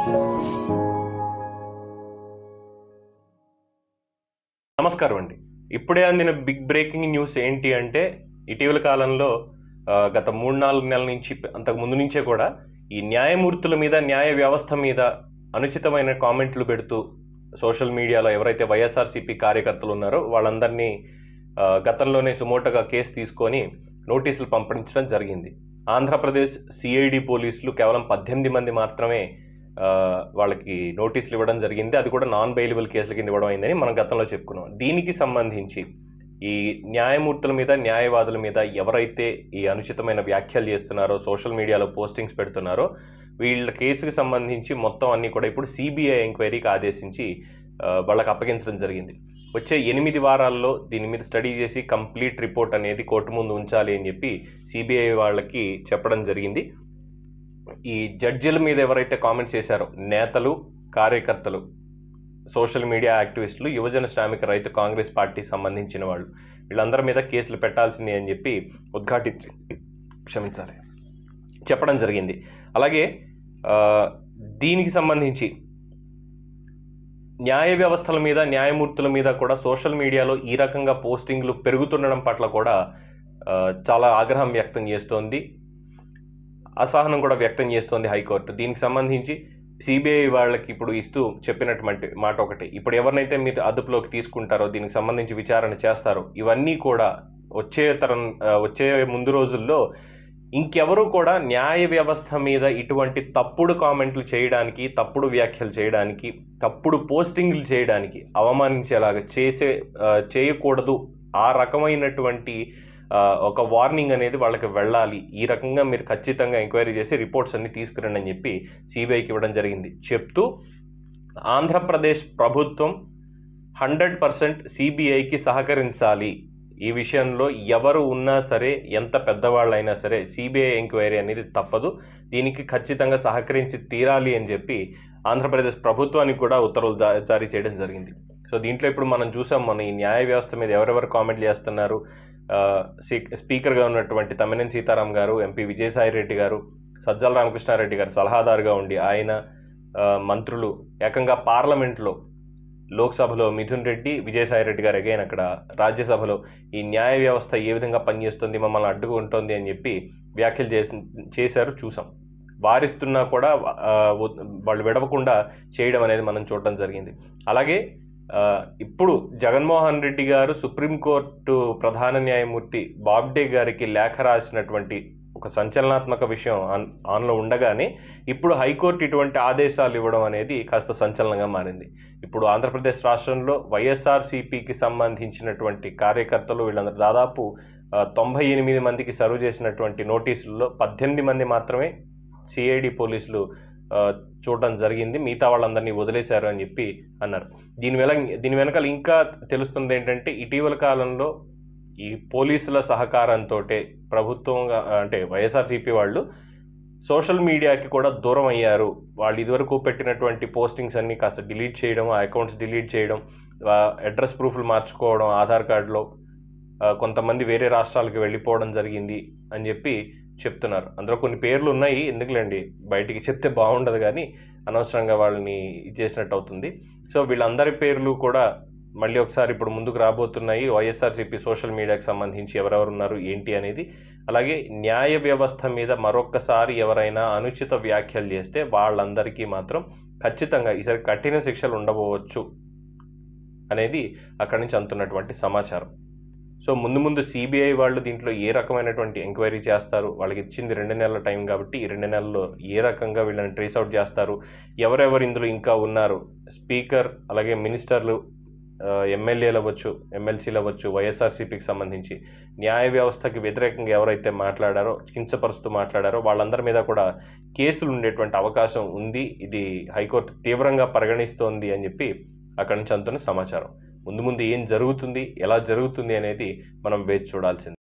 నమస్కారం అండి ఇప్పుడే అందిన బిగ్ బ్రేకింగ్ న్యూస్ ఏంటి అంటే ఇటీవల కాలంలో ఆ, గత మూడు నాలుగు నెలల నుంచి అంతకు ముందు నుంచే కూడా ఈ న్యాయమూర్తుల మీద న్యాయ వ్యవస్థ మీద అనుచితమైన కామెంట్లు పెడుతూ సోషల్ మీడియాలో ఎవరైతే వైఎస్ఆర్సీపీ కార్యకర్తలు ఉన్నారో వాళ్ళందరినీ ఆ, గతంలోనే సుమోటగా కేసు తీసుకొని నోటీసులు పంపించడం జరిగింది ఆంధ్రప్రదేశ్ సిఐడి పోలీసులు కేవలం పద్దెనిమిది మంది మాత్రమే ఆ, వాళ్ళకి నోటీసులు ఇవ్వడం జరిగింది అది కూడా నాన్ బెయిలబుల్ కేసుల కింద ఇవ్వడం అయిందని మనం గతంలో చెప్పుకున్నాం దీనికి సంబంధించి ఈ న్యాయమూర్తుల మీద న్యాయవాదుల మీద ఎవరైతే ఈ అనుచితమైన వ్యాఖ్యలు చేస్తున్నారో సోషల్ మీడియాలో పోస్టింగ్స్ పెడుతున్నారో వీళ్ళ కేసుకి సంబంధించి మొత్తం అన్ని కూడా ఇప్పుడు సిబిఐ ఎంక్వైరీకి ఆదేశించి ఆ, వాళ్ళకి అప్పగించడం జరిగింది వచ్చే ఎనిమిది వారాల్లో దీని మీద స్టడీ చేసి కంప్లీట్ రిపోర్ట్ అనేది కోర్టు ముందు ఉంచాలి అని చెప్పి సిబిఐ వాళ్ళకి చెప్పడం జరిగింది ఈ జడ్జిల మీద ఎవరైతే కామెంట్స్ చేశారో నేతలు కార్యకర్తలు సోషల్ మీడియా యాక్టివిస్టులు యువజన శ్రామిక రైతు కాంగ్రెస్ పార్టీ సంబంధించిన వాళ్ళు వీళ్ళందరి మీద కేసులు పెట్టాల్సింది అని చెప్పి ఉద్ఘాటించి క్షమించాలి చెప్పడం జరిగింది అలాగే ఆ, దీనికి సంబంధించి న్యాయ వ్యవస్థల మీద న్యాయమూర్తుల మీద కూడా సోషల్ మీడియాలో ఈ రకంగా పోస్టింగ్లు పెరుగుతుండడం పట్ల కూడా ఆ, చాలా ఆగ్రహం వ్యక్తం చేస్తోంది అసహనం కూడా వ్యక్తం చేస్తోంది హైకోర్టు దీనికి సంబంధించి సిబిఐ వాళ్ళకి ఇప్పుడు ఇస్తూ చెప్పినటువంటి మాట ఒకటి ఇప్పుడు ఎవరినైతే మీరు అదుపులోకి తీసుకుంటారో దీనికి సంబంధించి విచారణ చేస్తారో ఇవన్నీ కూడా వచ్చే తరం ఆ, వచ్చే ముందు రోజుల్లో ఇంకెవరు కూడా న్యాయ వ్యవస్థ మీద ఇటువంటి తప్పుడు కామెంట్లు చేయడానికి తప్పుడు వ్యాఖ్యలు చేయడానికి తప్పుడు పోస్టింగ్లు చేయడానికి అవమానించేలాగా చేసే ఆ, చేయకూడదు ఆ రకమైనటువంటి ఆ, ఒక వార్నింగ్ అనేది వాళ్ళకి వెళ్ళాలి ఈ రకంగా మీరు ఖచ్చితంగా ఎంక్వైరీ చేసి రిపోర్ట్స్ అన్ని తీసుకురండి అని చెప్పి సిబిఐకి ఇవ్వడం జరిగింది చెప్తూ ఆంధ్రప్రదేశ్ ప్రభుత్వం హండ్రెడ్ పర్సెంట్ సిబిఐకి సహకరించాలి ఈ విషయంలో ఎవరు ఉన్నా సరే ఎంత పెద్దవాళ్ళైనా సరే సిబిఐ ఎంక్వైరీ అనేది తప్పదు దీనికి ఖచ్చితంగా సహకరించి తీరాలి అని చెప్పి ఆంధ్రప్రదేశ్ ప్రభుత్వానికి కూడా ఉత్తర్వులు జా- జారీ చేయడం జరిగింది సో దీంట్లో ఇప్పుడు మనం చూసాం మన ఈ న్యాయ వ్యవస్థ మీద ఎవరెవరు కామెంట్లు చేస్తున్నారు ఆ, స్పీ- స్పీకర్గా ఉన్నటువంటి తమ్మినేని సీతారాం గారు ఎంపీ విజయసాయి రెడ్డి గారు సజ్జల రామకృష్ణారెడ్డి గారు సలహాదారుగా ఉండి ఆయన ఆ, మంత్రులు ఏకంగా పార్లమెంట్లో లోక్సభలో మిథున్ రెడ్డి విజయసాయి రెడ్డి గారు అగైన్ అక్కడ రాజ్యసభలో ఈ న్యాయ వ్యవస్థ ఏ విధంగా పనిచేస్తుంది మమ్మల్ని అడ్డుకుంటోంది అని చెప్పి వ్యాఖ్యలు చేసి చేశారు చూసాం వారిస్తున్నా కూడా ఆ, ఉ- వాళ్ళు విడవకుండా చేయడం అనేది మనం చూడడం జరిగింది అలాగే ఆ, ఇప్పుడు జగన్మోహన్ రెడ్డి గారు సుప్రీంకోర్టు ప్రధాన న్యాయమూర్తి బాబ్డే గారికి లేఖ రాసినటువంటి ఒక సంచలనాత్మక విషయం ఆన్ ఆన్లో ఉండగానే ఇప్పుడు హైకోర్టు ఇటువంటి ఆదేశాలు ఇవ్వడం అనేది కాస్త సంచలనంగా మారింది ఇప్పుడు ఆంధ్రప్రదేశ్ రాష్ట్రంలో వైఎస్ఆర్సీపీకి సంబంధించినటువంటి కార్యకర్తలు వీళ్ళందరూ దాదాపు ఆ, తొంభై ఎనిమిది మందికి సర్వ్ చేసినటువంటి నోటీసుల్లో పద్దెనిమిది మంది మాత్రమే సిఐడి పోలీసులు ఆ, చూడడం జరిగింది మిగతా వాళ్ళందరినీ వదిలేశారు అని చెప్పి అన్నారు దీని వెల దీని వెనకాల ఇంకా తెలుస్తుంది ఏంటంటే ఇటీవల కాలంలో ఈ పోలీసుల సహకారంతో ప్రభుత్వం అంటే వైఎస్ఆర్సీపీ వాళ్ళు సోషల్ మీడియాకి కూడా దూరం అయ్యారు వాళ్ళు ఇదివరకు పెట్టినటువంటి పోస్టింగ్స్ అన్ని కాస్త డిలీట్ చేయడం ఆ అకౌంట్స్ డిలీట్ చేయడం అడ్రస్ ప్రూఫ్లు మార్చుకోవడం ఆధార్ కార్డులో ఆ, కొంతమంది వేరే రాష్ట్రాలకు వెళ్ళిపోవడం జరిగింది అని చెప్పి చెప్తున్నారు అందులో కొన్ని పేర్లు ఉన్నాయి ఎందుకులేండి బయటికి చెప్తే బాగుండదు కానీ అనవసరంగా వాళ్ళని ఇది చేసినట్టు అవుతుంది సో వీళ్ళందరి పేర్లు కూడా మళ్ళీ ఒకసారి ఇప్పుడు ముందుకు రాబోతున్నాయి వైఎస్ఆర్సీపీ సోషల్ మీడియాకి సంబంధించి ఎవరెవరు ఉన్నారు ఏంటి అనేది అలాగే న్యాయ వ్యవస్థ మీద మరొక్కసారి ఎవరైనా అనుచిత వ్యాఖ్యలు చేస్తే వాళ్ళందరికీ మాత్రం ఖచ్చితంగా ఈసారి కఠిన శిక్షలు ఉండబోవచ్చు అనేది అక్కడి నుంచి అందుతున్నటువంటి సమాచారం సో ముందు ముందు సిబిఐ వాళ్ళు దీంట్లో ఏ రకమైనటువంటి ఎంక్వైరీ చేస్తారు వాళ్ళకి ఇచ్చింది రెండు నెలల టైం కాబట్టి ఈ రెండు నెలల్లో ఏ రకంగా వీళ్ళని ట్రేస్ అవుట్ చేస్తారు ఎవరెవరు ఇందులో ఇంకా ఉన్నారు స్పీకర్ అలాగే మినిస్టర్లు ఆ, ఎమ్మెల్యేలు అవ్వచ్చు ఎమ్మెల్సీలు అవ్వచ్చు వైఎస్ఆర్సీపీకి సంబంధించి న్యాయ వ్యవస్థకి వ్యతిరేకంగా ఎవరైతే మాట్లాడారో కించపరుస్తూ మాట్లాడారో వాళ్ళందరి మీద కూడా కేసులు ఉండేటువంటి అవకాశం ఉంది ఇది హైకోర్టు తీవ్రంగా పరిగణిస్తోంది అని చెప్పి అక్కడి నుంచి అందుతున్న సమాచారం ముందు ముందు ఏం జరుగుతుంది ఎలా జరుగుతుంది అనేది మనం వేచి చూడాల్సింది